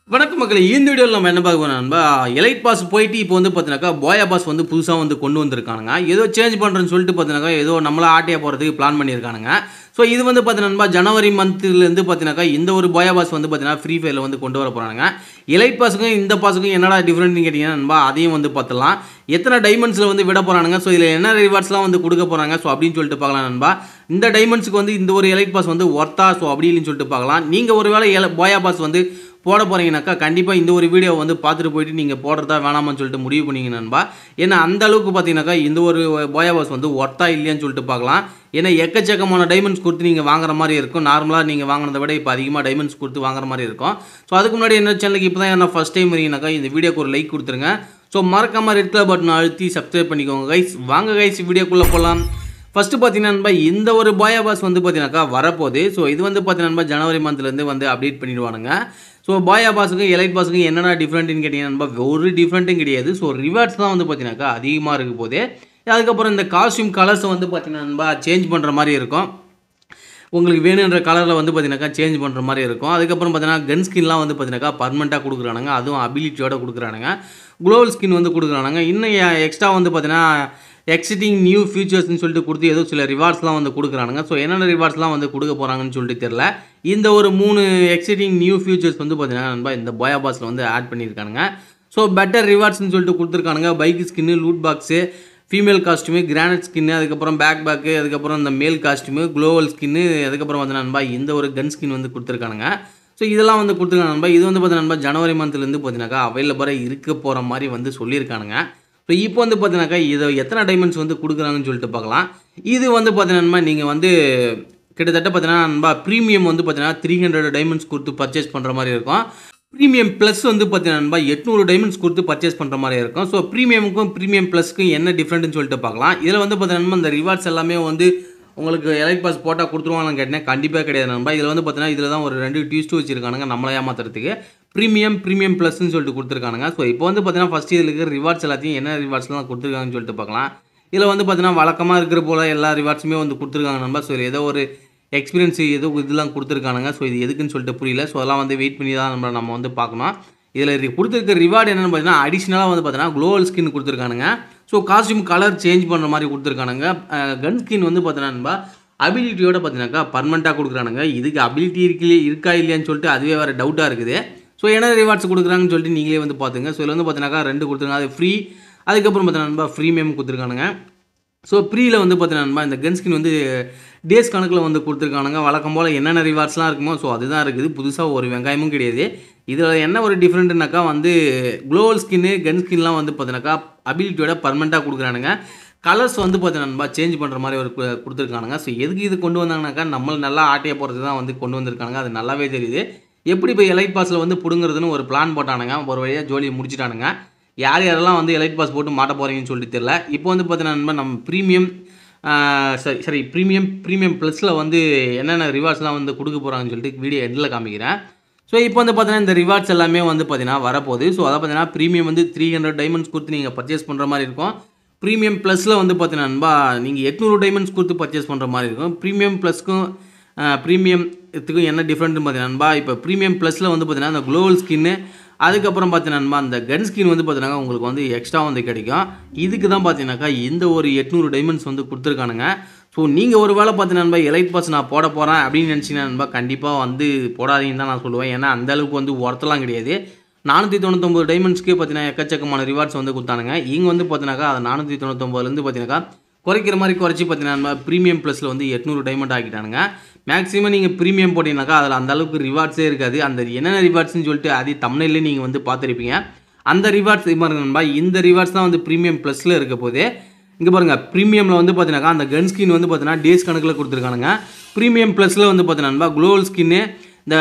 வணக்கம் மக்களே இந்த வீடியோவில் நம்ம என்ன பார்க்க போறோம் நண்பா எலைட் பாஸ் போயிட்டு இப்போ வந்து பார்த்தீங்கன்னாக்கா போயா பாஸ் வந்து புதுசாக வந்து கொண்டு வந்திருக்கானுங்க ஏதோ சேஞ்ச் பண்ணுறேன்னு சொல்லிட்டு பார்த்தீங்கன்னாக்கா ஏதோ நம்மளா ஆட்டையாக போகிறதுக்கு பிளான் பண்ணியிருக்கானுங்க ஸோ இது வந்து பார்த்தீங்கன்னா ஜனவரி மந்த்லேருந்து பார்த்தீங்கன்னாக்கா இந்த ஒரு போயா பாஸ் வந்து பார்த்தீங்கன்னா ஃப்ரீ ஃபயரில் வந்து கொண்டு வர போகிறாங்க எலைட் பாஸுக்கும் இந்த பாஸுக்கும் என்னடா டிஃப்ரெண்ட்னு கேட்டிங்கன்னா நண்பா அதையும் வந்து பார்த்துலாம் எத்தனை டைமண்ட்ஸில் வந்து விட போகிறானுங்க ஸோ இதில் என்ன ரிவார்ட்ஸ்லாம் வந்து கொடுக்க போகிறாங்க ஸோ அப்படின்னு சொல்லிட்டு பார்க்கலாம் நண்பா இந்த டைமண்ட்ஸுக்கு வந்து இந்த ஒரு எலைட் பாஸ் வந்து ஒர்த்தா ஸோ அப்படின்னு சொல்லிட்டு பார்க்கலாம் நீங்கள் ஒரு வேளை எல போயா பாஸ் வந்து போட போகிறீங்கனாக்கா கண்டிப்பாக இந்த ஒரு வீடியோ வந்து பார்த்துட்டு போயிட்டு நீங்கள் போடுறதா வேணாமான்னு சொல்லிட்டு முடிவு பண்ணிங்க நண்பா ஏன்னா அந்த அளவுக்கு பார்த்தீங்கன்னாக்கா இந்த ஒரு போயா பாஸ் வந்து ஒர்த்தா இல்லையான்னு சொல்லிட்டு பார்க்கலாம் ஏன்னா எக்கச்சக்கமான டைமண்ட்ஸ் கொடுத்து நீங்கள் வாங்குற மாதிரி இருக்கும் நார்மலாக நீங்கள் வாங்கினதை விட இப்போ அதிகமாக டைமண்ட்ஸ் கொடுத்து வாங்குற மாதிரி இருக்கும் ஸோ அதுக்கு முன்னாடி என்ன சேனலுக்கு இப்போ தான் என்ன ஃபஸ்ட் டைம் வரீங்கனாக்கா இந்த வீடியோக்கு ஒரு லைக் கொடுத்துருங்க ஸோ மறக்காமல் ரெட் கலர் பட்டன் அழுத்தி சப்ஸ்கிரைப் பண்ணிக்கோங்க கைஸ் வாங்க கைஸ் வீடியோக்குள்ளே போகலாம் ஃபஸ்ட்டு பார்த்தீங்கன்னா இந்த ஒரு போயா பாஸ் வந்து பார்த்தீங்கன்னாக்கா வரப்போகுது ஸோ இது வந்து பார்த்தீங்கன்னா ஜனவரி மந்த்லேருந்து வந்து அப்டேட் பண்ணிடுவானுங்க ஸோ பாயா பாஸுக்கும் எலைட் பாஸுக்கும் என்னென்ன டிஃப்ரெண்ட்டுன்னு கேட்டிங்கன்னா ஒரு டிஃப்ரெண்ட்டும் கிடையாது ஸோ ரிவார்ட்ஸ் தான் வந்து பார்த்தீங்கன்னாக்கா அதிகமாக இருக்க போது அதுக்கப்புறம் இந்த காஸ்டியூம் கலர்ஸை வந்து பார்த்தீங்கன்னா சேஞ்ச் பண்ணுற மாதிரி இருக்கும் உங்களுக்கு வேணுன்ற கலரில் வந்து பார்த்தீங்கன்னாக்கா சேஞ்ச் பண்ணுற மாதிரி இருக்கும் அதுக்கப்புறம் பார்த்தீங்கன்னா கன் ஸ்கின்லாம் வந்து பார்த்தீங்கன்னாக்கா பர்மனெண்ட்டாக கொடுக்குறானுங்க அதுவும் அபிலிட்டியோட கொடுக்குறானுங்க குளோவல் ஸ்கின் வந்து கொடுக்குறானுங்க இன்னும் எக்ஸ்ட்ரா வந்து பார்த்தீங்கன்னா எக்ஸிட்டிங் நியூ ஃபியூச்சர்ஸ்னு சொல்லிட்டு கொடுத்து ஏதோ சில ரிவார்ட்ஸ்லாம் வந்து கொடுக்குறானுங்க ஸோ என்னென்ன ரிவார்ட்ஸ்லாம் வந்து கொடுக்க போகிறாங்கன்னு சொல்லிட்டு தெரில இந்த ஒரு மூணு எக்ஸிட்டிங் நியூ ஃபியூச்சர்ஸ் வந்து பார்த்தீங்கன்னா நண்பா இந்த போயா பாஸில் வந்து ஆட் பண்ணியிருக்கானுங்க ஸோ பெட்டர் ரிவார்ட்ஸ்னு சொல்லிட்டு கொடுத்துருக்கானுங்க bike skin loot box female costume grenade skin அதுக்கப்புறம் பேக் பேக்கு அதுக்கப்புறம் இந்த மேல் காஸ்ட்யூமு குளோவல் ஸ்கின்னு அதுக்கப்புறம் வந்து நண்பா இந்த ஒரு கன் ஸ்கின் வந்து கொடுத்துருக்கானுங்க ஸோ இதெல்லாம் வந்து கொடுத்துருக்காங்க நண்பா இது வந்து பார்த்தீங்கன்னா நண்பா ஜனவரி மந்த்லேருந்து பார்த்தீங்கன்னாக்கா அவைலபிளாக இருக்க போகிற மாதிரி வந்து சொல்லியிருக்கானுங்க ஸோ இப்போ வந்து பார்த்தீங்கன்னாக்கா இதை எத்தனை டைமண்ட்ஸ் வந்து கொடுக்குறாங்கன்னு சொல்லிட்டு பார்க்கலாம் இது வந்து பார்த்தீங்கன்னா நீங்கள் வந்து கிட்டத்தட்ட பார்த்தீங்கன்னா நண்பா ப்ரீமியம் வந்து பார்த்தீங்கன்னா த்ரீ ஹண்ட்ரட் டைமண்ட்ஸ் கொடுத்து பர்ச்சேஸ் பண்ணுற மாதிரி இருக்கும் ப்ரீமியம் ப்ளஸ் வந்து பார்த்தீங்கன்னா நண்பா எட்நூறு டைமண்ட்ஸ் கொடுத்து பர்ச்சேஸ் பண்ணுற மாதிரி இருக்கும் ஸோ ப்ரீமியமுக்கும் ப்ரீமியம் ப்ளஸ்க்கும் என்ன டிஃப்ரெண்ட்னு சொல்லிட்டு பார்க்கலாம் இதில் வந்து பார்த்தீங்கன்னா இந்த ரிவார்ட்ஸ் எல்லாமே வந்து உங்களுக்கு எலைட் பாஸ் போட்டால் கொடுத்துருவாங்கன்னு கேட்டேன் கண்டிப்பாக கிடையாது நண்பா இதில் வந்து பார்த்தீங்கன்னா இதில் தான் ஒரு ரெண்டு டியூஸ்ட்டு வச்சிருக்கானுங்க நம்மளை ஏமாத்துறதுக்கு ப்ரீமியம் ப்ரீமியம் ப்ளஸ்ன்னு சொல்லிட்டு கொடுத்துருக்கானுங்க ஸோ இப்போ வந்து பார்த்தீங்கன்னா ஃபஸ்ட் இதில் இருக்கிற ரிவார்ட்ஸ் எல்லாத்தையும் என்ன ரிவார்ட்ஸ்லாம் கொடுத்துருக்காங்கன்னு சொல்லிட்டு பார்க்கலாம் இதில் வந்து பார்த்தீங்கன்னா வழக்கமாக இருக்கிற போல் எல்லா ரிவார்ட்ஸுமே வந்து கொடுத்துருக்காங்க நண்பா ஸோ ஏதோ ஒரு எக்ஸ்பீரியன்ஸ் ஏதோ இதெல்லாம் கொடுத்துருக்கானுங்க ஸோ இது எதுக்குன்னு சொல்லிட்டு புரியல ஸோ அதெல்லாம் வந்து வெயிட் பண்ணி தான் நம்ம நம்ம வந்து பார்க்கணும் இதில் கொடுத்துருக்க ரிவார்டு என்னென்னு பார்த்தீங்கன்னா அடிஷ்னலாக வந்து பார்த்தீங்கன்னா குளோவல் ஸ்கின் கொடுத்துருக்கானுங்க ஸோ காஸ்டியூம் கலர் சேஞ்ச் பண்ணுற மாதிரி கொடுத்துருக்கானுங்க கன் ஸ்கின் வந்து பார்த்தீங்கன்னா அபிலிட்டியோட பார்த்தீங்கன்னாக்கா பர்மனெண்ட்டாக கொடுக்குறானுங்க இதுக்கு அபிலிட்டி இருக்கு இருக்கா இல்லையான்னு சொல்லிட்டு அதுவே வேறு டவுட்டாக இருக்குது ஸோ என்ன ரிவார்ட்ஸ் கொடுக்குறாங்கன்னு சொல்லிட்டு நீங்களே வந்து பார்த்துங்க ஸோ இதில் வந்து பார்த்தீங்கன்னாக்கா ரெண்டு கொடுத்துருங்க அது ஃப்ரீ அதுக்கப்புறம் பார்த்தீங்கன்னா ப்ரீமியம் கொடுத்துருக்கானுங்க ஸோ ப்ரீயில் வந்து பார்த்தீங்கன்னா இந்த கன் ஸ்கின் வந்து டேஸ் கணக்கில் வந்து கொடுத்துருக்கானுங்க வழக்கம் போல் என்னென்ன ரிவார்ட்ஸ்லாம் இருக்குமோ ஸோ அதுதான் இருக்குது புதுசாக ஒரு வெங்காயமும் கிடையாது இதில் என்ன ஒரு டிஃப்ரெண்ட்னாக்கா வந்து குளோவல் ஸ்கின்னு கன் ஸ்கின்லாம் வந்து பார்த்தீங்கன்னாக்கா அபிலிட்டியோட பர்மனெண்ட்டாக கொடுக்குறானுங்க கலர்ஸ் வந்து பார்த்தீங்கன்னா சேஞ்ச் பண்ணுற மாதிரி ஒரு கு- கொடுத்துருக்கானுங்க ஸோ எதுக்கு இது கொண்டு வந்தாங்கனாக்கா நம்மளை நல்லா ஆட்டையை போகிறது தான் வந்து கொண்டு வந்திருக்கானுங்க அது நல்லாவே தெரியுது எப்படி இப்போ எலைட் பாஸில் வந்து பிடுங்குறதுன்னு ஒரு பிளான் போட்டானுங்க ஒரு வழியாக ஜோலியை முடிச்சிட்டானுங்க யார் யாரெல்லாம் வந்து எலைட் பாஸ் போட்டு மாட்ட போகிறீங்கன்னு சொல்லிட்டு தெரியல இப்போ வந்து பார்த்தீங்கன்னா நம்ம ப்ரீமியம் சரி சரி ப்ரீமியம் ப்ரீமியம் ப்ளஸில் வந்து என்னென்ன ரிவார்ட்ஸ்லாம் வந்து கொடுக்க போகிறாங்கன்னு சொல்லிட்டு வீடியோ எண்டில் காமிக்கிறேன் ஸோ இப்போ வந்து பார்த்தீங்கன்னா இந்த ரிவார்ட்ஸ் எல்லாமே வந்து பார்த்தீங்கன்னா வரப்போகுது ஸோ அதை பார்த்தீங்கன்னா ப்ரீமியம் வந்து த்ரீ ஹண்ட்ரட் டைமண்ட்ஸ் கொடுத்து நீங்கள் பர்ச்சேஸ் பண்ணுற மாதிரி இருக்கும் ப்ரீமியம் ப்ளஸில் வந்து பார்த்தீங்கன்னா நண்பா நீங்கள் எட்நூறு டைமண்ட்ஸ் கொடுத்து பர்ச்சேஸ் பண்ணுற மாதிரி இருக்கும் ப்ரீமியம் ப்ளஸ்க்கும் ப்ரீமியம் இதுக்கும் என்ன டிஃப்ரெண்ட்னு பார்த்தீங்கன்னா நண்பா இப்போ ப்ரீமியம் ப்ளஸில் வந்து பார்த்தீங்கன்னா அந்த குளோவல் ஸ்கின்னு அதுக்கப்புறம் பார்த்தீங்கன்னா அந்த கன் ஸ்கின் வந்து பார்த்தீங்கன்னா உங்களுக்கு வந்து எக்ஸ்ட்ரா வந்து கிடைக்கும் இதுக்கு தான் பார்த்தீங்கன்னாக்கா இந்த ஒரு எட்நூறு டைமண்ட்ஸ் வந்து கொடுத்துருக்கானுங்க ஸோ நீங்கள் ஒரு வேளை பார்த்தீங்கன்னா எலைட் பாஸ் நான் போட போகிறேன் அப்படின்னு நினச்சிங்கன்னா நண்பா கண்டிப்பாக வந்து போடாதீங்கன்னு தான் நான் சொல்லுவேன் ஏன்னா அந்த அளவுக்கு வந்து ஒர்த்தெல்லாம் கிடையாது நானூற்றி தொண்ணூத்தொம்பது டைமண்ட்ஸ்க்கு பார்த்தீங்கன்னா எக்கச்சக்கமான ரிவார்ட்ஸ் வந்து கொடுத்தானுங்க இங்கே வந்து பார்த்தீங்கன்னாக்கா அது நானூற்றி தொண்ணூத்தொம்பதுலேருந்து பார்த்தீங்கன்னாக்கா குறைக்கிற மாதிரி குறைச்சி பார்த்தீங்கன்னா ப்ரீமியம் ப்ளஸில் வந்து எட்நூறு டைமண்ட் ஆக்கிட்டானுங்க மேக்ஸிமம் நீங்கள் ப்ரீமியம் போட்டிங்கனாக்கா அதில் அந்த அளவுக்கு ரிவார்ட்ஸே இருக்காது அந்த என்னென்ன ரிவார்ட்ஸ்னு சொல்லிட்டு அதே தமிழ்லேயே நீங்கள் வந்து பார்த்துருப்பீங்க அந்த ரிவார்ட்ஸ் இது மாதிரி நண்பா இந்த ரிவார்ட்ஸ் தான் வந்து ப்ரீமியம் ப்ளஸில் இருக்க போது இங்கே பாருங்கள் ப்ரீமியமில் வந்து பார்த்தீங்கன்னாக்கா அந்த கன் ஸ்கின் வந்து பார்த்தீங்கன்னா டேஸ் கணக்கில் கொடுத்துருக்கானுங்க ப்ரீமியம் ப்ளஸில் வந்து பார்த்தீங்கன்னா குளோவல் ஸ்கின்னு இந்த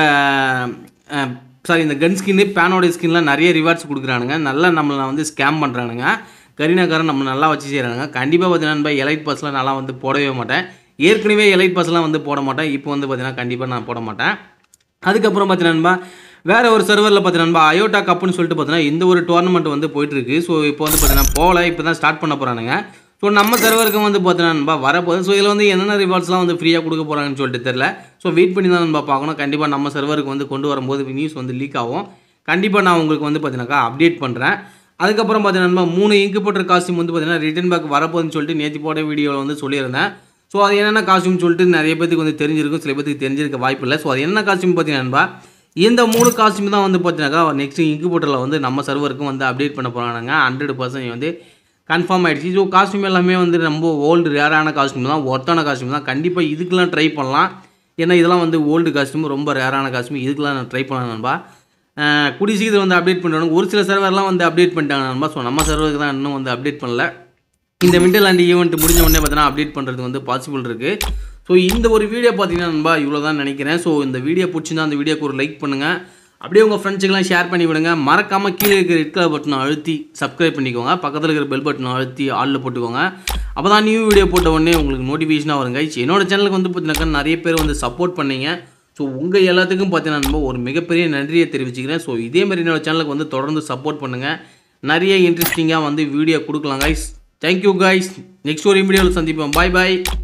சாரி இந்த கன் ஸ்கின்னு பேனோட ஸ்கின்லாம் நிறைய ரிவார்ட்ஸ் கொடுக்குறானுங்க நல்லா நம்மளை வந்து ஸ்கேம் பண்ணுறானுங்க கரீனாக்காரன் நம்ம நல்லா வச்சு செய்கிறாங்க கண்டிப்பாக பார்த்தீங்கன்னா எலைட் பாஸ்லாம் நல்லா வந்து போடவே மாட்டேன் ஏற்கனவே எலைட் பாஸ்லாம் வந்து போட மாட்டேன் இப்போ வந்து பார்த்தீங்கன்னா கண்டிப்பாக நான் போட மாட்டேன் அதுக்கப்புறம் பார்த்தீங்கன்னா வேற ஒரு சர்வரில் பார்த்தீங்கன்னா அயோட்டா கப்புன்னு சொல்லிட்டு பார்த்தீங்கன்னா இந்த ஒரு டோர்னமெண்ட் வந்து போயிட்டு இருக்கு ஸோ இப்போ வந்து பார்த்தீங்கன்னா போகல இப்போ தான் ஸ்டார்ட் பண்ண போகிறானுங்க ஸோ நம்ம சர்வருக்கு வந்து பார்த்தீங்கன்னா வரப்போகுது ஸோ இதில் வந்து என்னென்ன ரிவார்ட்ஸ்லாம் வந்து ஃப்ரீயாக கொடுக்க போகிறாங்கன்னு சொல்லிட்டு தெரில ஸோ வெயிட் பண்ணி தான் நம்ம பார்க்கணும் கண்டிப்பாக நம்ம சர்வருக்கு வந்து கொண்டு வரும்போது நியூஸ் வந்து லீக் ஆகும் கண்டிப்பாக நான் உங்களுக்கு வந்து பார்த்தீங்கன்னாக்கா அப்டேட் பண்ணுறேன் அதுக்கப்புறம் பார்த்தீங்கன்னா மூணு இங்கு போட்ட காஸ்டியூம் வந்து பார்த்தீங்கன்னா ரிட்டன் பேக் வரப்போகுதுன்னு சொல்லிட்டு நேற்று போட்ட வீடியோவில் வந்து சொல்லியிருந்தேன் ஸோ அது என்னென்ன காஸ்டியூம் சொல்லிட்டு நிறைய பேத்துக்கு வந்து தெரிஞ்சிருக்கும் சில பேத்துக்கு தெரிஞ்சிருக்க வாய்ப்பு இல்லை ஸோ அது என்ன காஸ்டியூம் பார்த்தீங்கன்னா இந்த மூணு காஸ்டியூம் தான் வந்து பார்த்தீங்கன்னாக்கா நெக்ஸ்ட் இங்கு போட்டரில் வந்து நம்ம சர்வருக்கும் வந்து அப்டேட் பண்ண போகிறாங்க ஹண்ட்ரட் பர்சன்ட் வந்து கன்ஃபார்ம் ஆகிடுச்சு ஸோ காஸ்டியூம் எல்லாமே வந்து ரொம்ப ஓல்டு ரேரான காஸ்டியூம் தான் ஒர்த்தான காஸ்டியூம் தான் கண்டிப்பாக இதுக்கெல்லாம் ட்ரை பண்ணலாம் ஏன்னா இதெல்லாம் வந்து ஓல்டு காஸ்டியூம் ரொம்ப ரேரான காஸ்டியூம் இதுக்கெல்லாம் நான் ட்ரை பண்ணலாம் நண்பா அஹ் கூடிய சீக்கிரம் வந்து அப்டேட் பண்ணுவாங்க ஒரு சில சர்வர்லாம் வந்து அப்டேட் பண்ணிட்டாங்க நண்பா ஸோ நம்ம சர்வருக்கு தான் இன்னும் வந்து அப்டேட் பண்ணல இந்த விண்டர்லாண்ட் ஈவெண்ட் முடிஞ்ச உடனே பார்த்தீங்கன்னா அப்டேட் பண்ணுறது வந்து பாசிபிள் இருக்குது ஸோ இந்த ஒரு வீடியோ பார்த்தீங்கன்னா நண்பா இவ்வளோ தான் நினைக்கிறேன் ஸோ இந்த வீடியோ பிடிச்சிருந்தா அந்த வீடியோக்கு ஒரு லைக் பண்ணுங்கள் அப்படியே உங்கள் ஃப்ரெண்ட்ஸுக்கெல்லாம் ஷேர் பண்ணி விடுங்க மறக்காமல் கீழே இருக்கிற ரெட் கலர் பட்டனை அழுத்தி சப்ஸ்கிரைப் பண்ணிக்கோங்க பக்கத்தில் இருக்கிற பெல் பட்டனை அழுத்தி ஆளில் போட்டுக்கோங்க அப்போ தான் நியூ வீடியோ போட்ட உடனே உங்களுக்கு நோட்டிஃபிகேஷனாக வருங்க என்னோட சேனலுக்கு வந்து பார்த்தீங்கன்னாக்கா நிறைய பேர் வந்து சப்போர்ட் பண்ணீங்க ஸோ உங்கள் எல்லாத்துக்கும் பார்த்தீங்கன்னா நண்பா ஒரு மிகப்பெரிய நன்றியை தெரிவிச்சுக்கிறேன் ஸோ இதே மாதிரி என்னோட சேனலுக்கு வந்து தொடர்ந்து சப்போர்ட் பண்ணுங்கள் நிறைய இன்ட்ரெஸ்டிங்காக வந்து வீடியோ கொடுக்கலாம் கைஸ் தேங்க்யூ கைஸ் நெக்ஸ்ட் ஒரு வீடியோவில் சந்திப்போம் பாய் பாய்